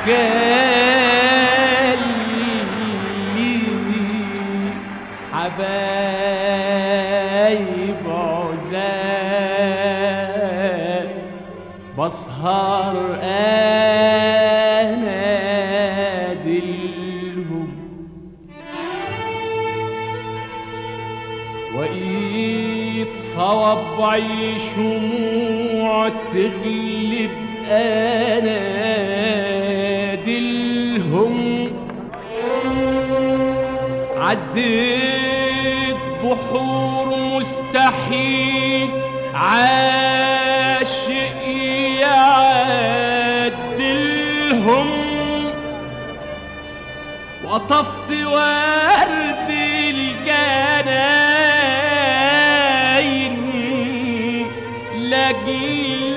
كان لي حبايب عزاز بسهر انادلهم وإيد صوابعي شموع تغلب أنادلهم عديت بحور مستحيل عاشق يعدلهم وطفت ورد الجناين لاجل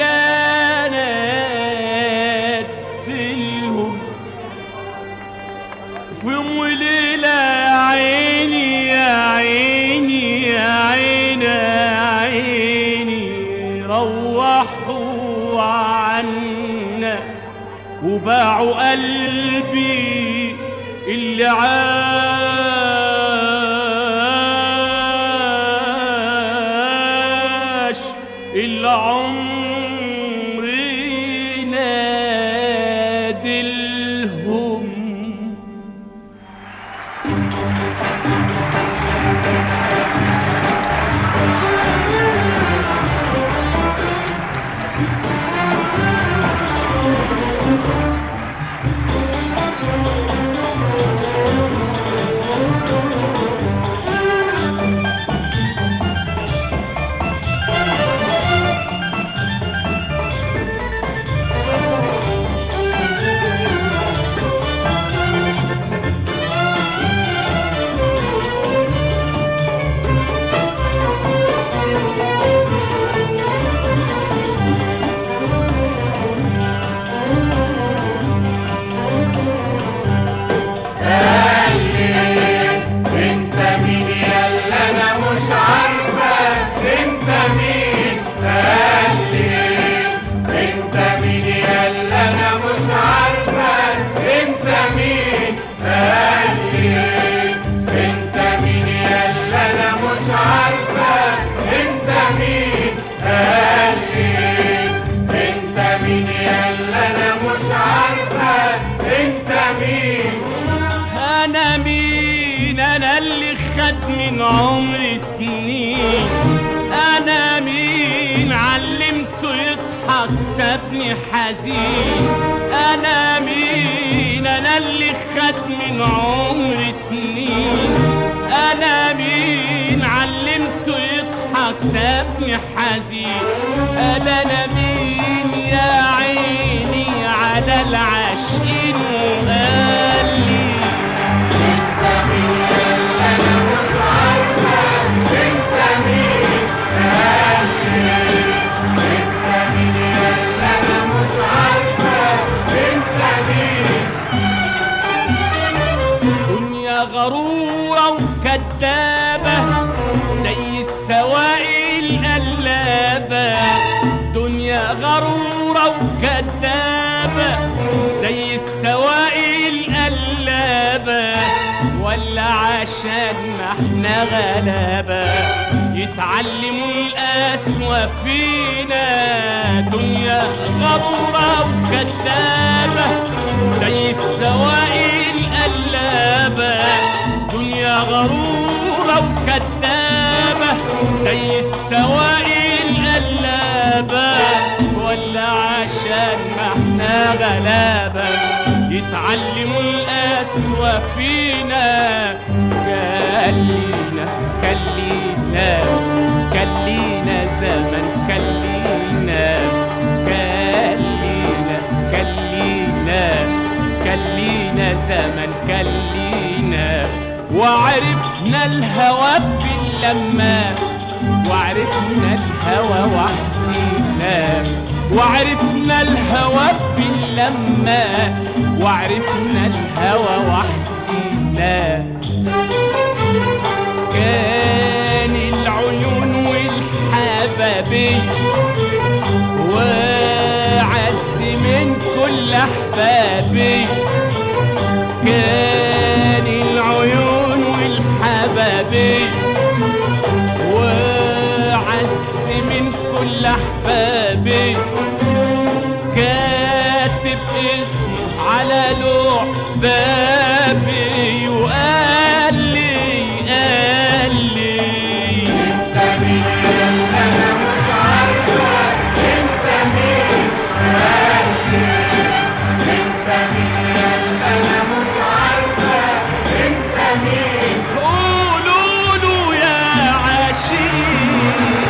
انادلهم في يوم وليلة يا عيني يا عيني يا عيني يا عيني روحوا عنا وباعوا قلبي اللي عاش اللي عمري نادلهم انت مين يلا انا مش عارفه انت مين قال لي انت مين يلا انا مش عارفه انت مين قال لي انت مين يلا انا مش عارفه انت مين قال لي انت مين يلا انا مش عارفه انت مين انا مين انا اللي خد من عمري سنين انا مين علمته يضحك سابني حزين انا مين انا اللي خد من عمري سنين انا مين علمته يضحك سابني حزين انا انا مين يا عيني على العاشقين وقال لي دنيا غرورة وكدابة زي السواقي القلابة دنيا غرورة وكدابة زي السواقي القلابة ولا عشان ما احنا غلابة يتعلموا القسوة فينا دنيا غرورة وكدابة زي السواقي القلابة دنيا غرورة وكدابة زي السواقي القلابة ولا عشان ما احنا غلابة يتعلموا القسوة فينا كلينا كلينا كلينا زمن كلينا كلينا كلينا كلينا زمن كلينا وعرفنا الهوى في اللمة وعرفنا الهوى وحدينا وعرفنا الهوى في اللمة وعرفنا الهوى وحدينا كان العيون والحبابين وعز من كل كل احبابي كان العيون والحبابي وعز من كل احبابي كاتب اسمه على لوح بابي وقال لي قال لي انت مين يلا انا مش عارفه انت مين انت مين يلا انا مش عارفه انت مين قولوا له يا عشيق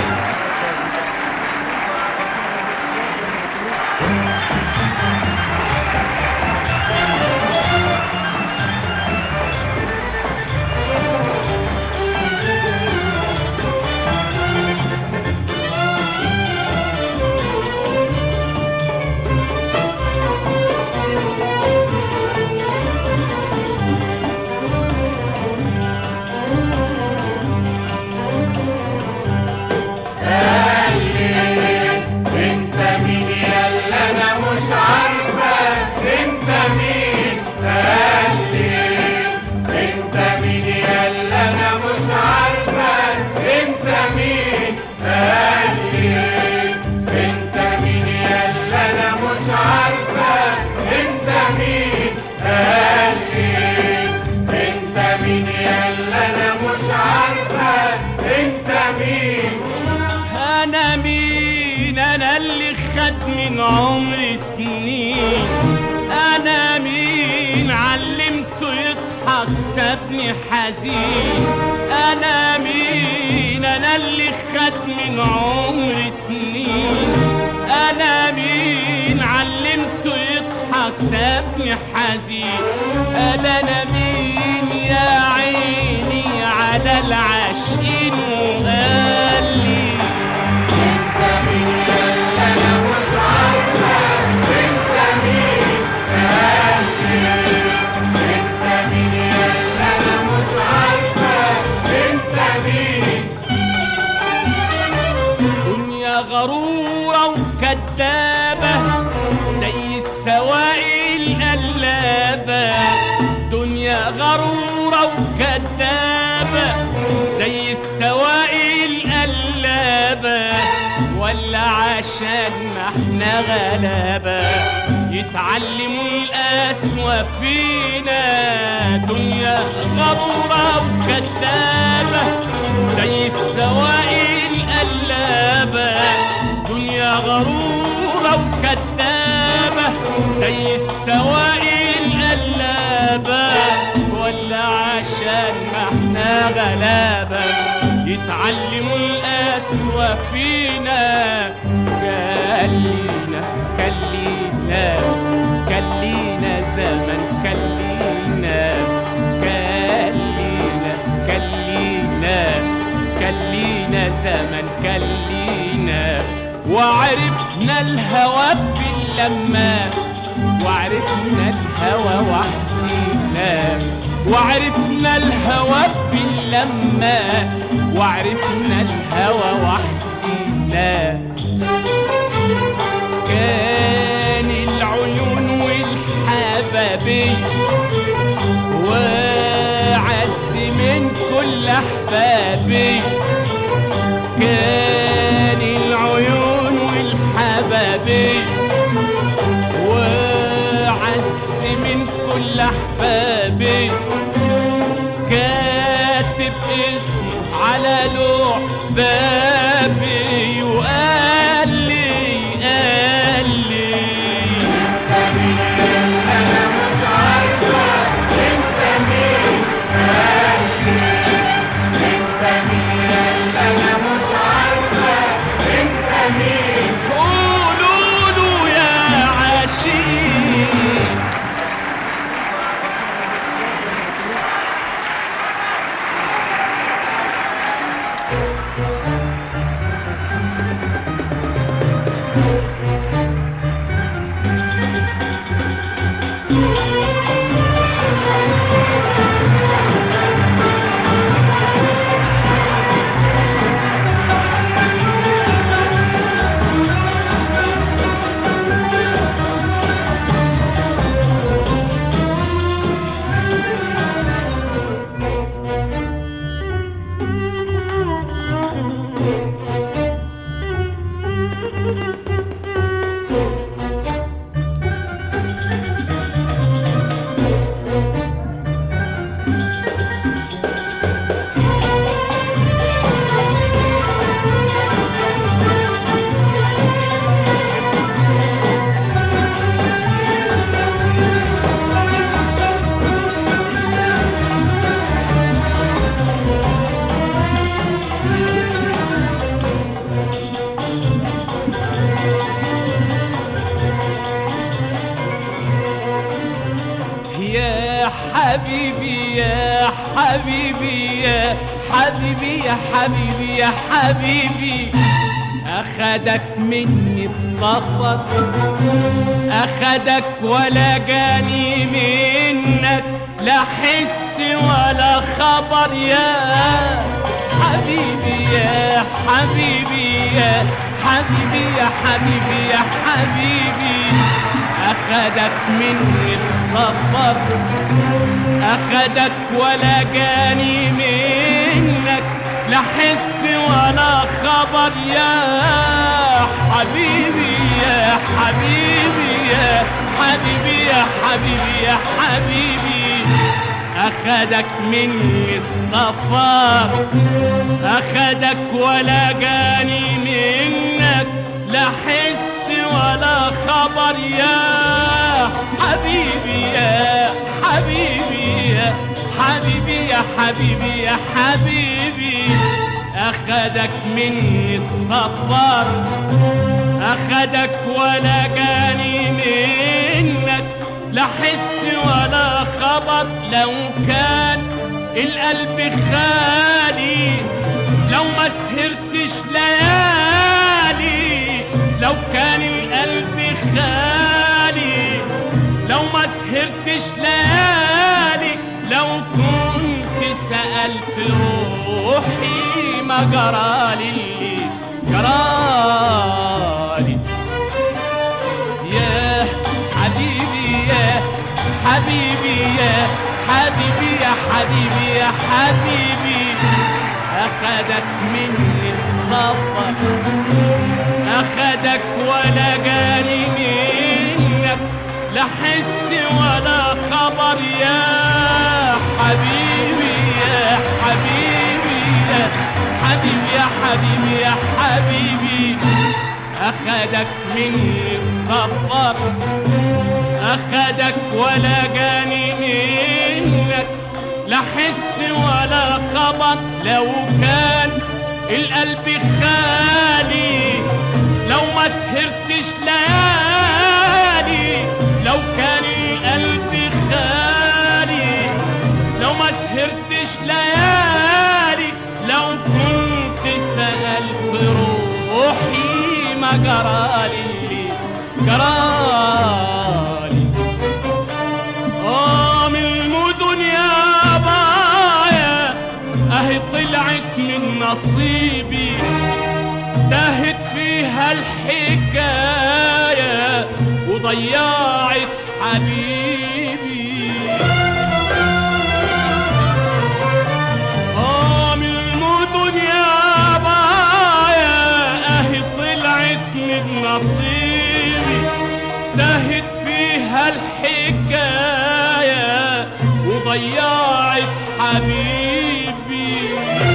انت مين يلا انا مش عارفه انت مين قال لي انت مين يلا انا مش عارفه انت مين قال لي انت مين يلا انا مش عارفه انت مين قال لي انت مين يلا انا مش عارفه انت مين انا مين انا اللي خد من عمري سنين انا مين علمته يضحك سابني حزين انا مين انا اللي خد من عمري سنين انا مين علمته يضحك سابني حزين انا انا مين يا عيني على العاشقين وقال لي انت مين يلا انا مش عارفه انت مين قال لي انت مين يلا انا مش عارفه انت مين دنيا غرورة وكدابة زي السواقي القلابة دنيا غرورة وكدابة زي السواقي القلابة ولا عشان ما احنا غلابة يتعلموا القسوة فينا دنيا غرورة وكدابة زي السواقي القلابة دنيا غرورة وكدابة زي السواقي القلابة ولا عشان ما احنا غلابة يتعلموا القسوة فينا كلينا كلينا كلينا زمن كلينا كلينا كلينا كلينا زمن كلينا وعرفنا الهوى في اللمة وعرفنا الهوى وحدينا وعرفنا الهوى في اللمة وعرفنا الهوى وحدينا كان العيون والحبابي وعز من كل احبابي كان العيون والحبابي وعز من كل احبابي كاتب اسمه على لوح بابي وقال لي قال لي انا مش عارفه انت مين قال لي انت مين يلا انا مش عارفه انت مين قولوا له يا عشيق انت يا حبيبي يا حبيبي يا حبيبي يا حبيبي يا حبيبي أخدك مني السفر أخدك ولا جاني منك لا حس ولا خبر يا حبيبي يا حبيبي يا حبيبي يا حبيبي يا حبيبي أخدك مني السفر أخدك ولا جاني منك لا حس ولا خبر يا حبيبي يا حبيبي يا حبيبي يا حبيبي يا حبيبي أخدك مني السفر أخدك ولا جاني منك لا حس ولا خبر يا حبيبي يا حبيبي يا حبيبي يا حبيبي يا حبيبي أخدك مني السفر أخدك ولا جاني منك لا حس ولا خبر لو كان القلب خالي لو ما سهرتش ليالي لو كان القلب خالي لو ما سهرتش ليالي لو كنت سألت روحي ما جرالي اللي جرالي يا حبيبي يا حبيبي يا حبيبي يا حبيبي يا حبيبي أخدك مني السفر أخدك ولا جاني منك لا حس ولا خبر يا حبيبي يا حبيبي يا حبيبي يا حبيبي يا حبيبي أخدك مني السفر أخدك ولا جاني منك لا حس ولا خبر لو كان القلب خالي لو ما سهرتش ليالي لو كان القلب خالي لو ما سهرتش ليالي لو كنت سألت روحي ما جرالي اللي جرالي آه من المدن يا بايا اهي طلعت من نصيبي تاهت فيها الحكاية وضيعت حبيبي آه من المدن يا بايا اهي طلعت من نصيبي تاهت فيها الحكاية وضيعت حبيبي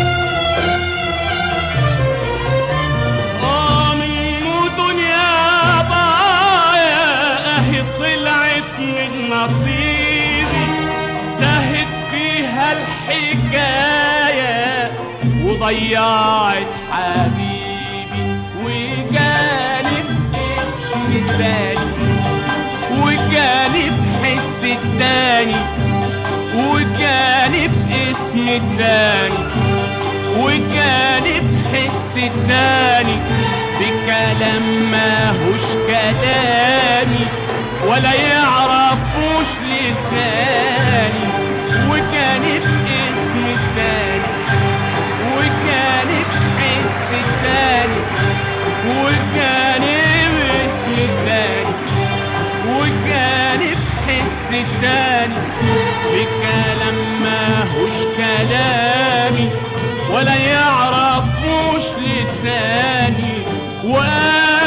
آه من المدن يا بايا اهي طلعت من نصيبي تاهت فيها الحكاية وضيعت حبيبي وجانب اسم تاني وجانب حس التاني وجانب اسم التاني وجانب حس التاني بكلام ماهوش كلامي ولا يعرفوش لساني وجانب اسم التاني وجانب حس التاني وجانب اسم التاني وجانب حس التاني بكلام ماهوش كلامي ولا يعرفوش لساني وقال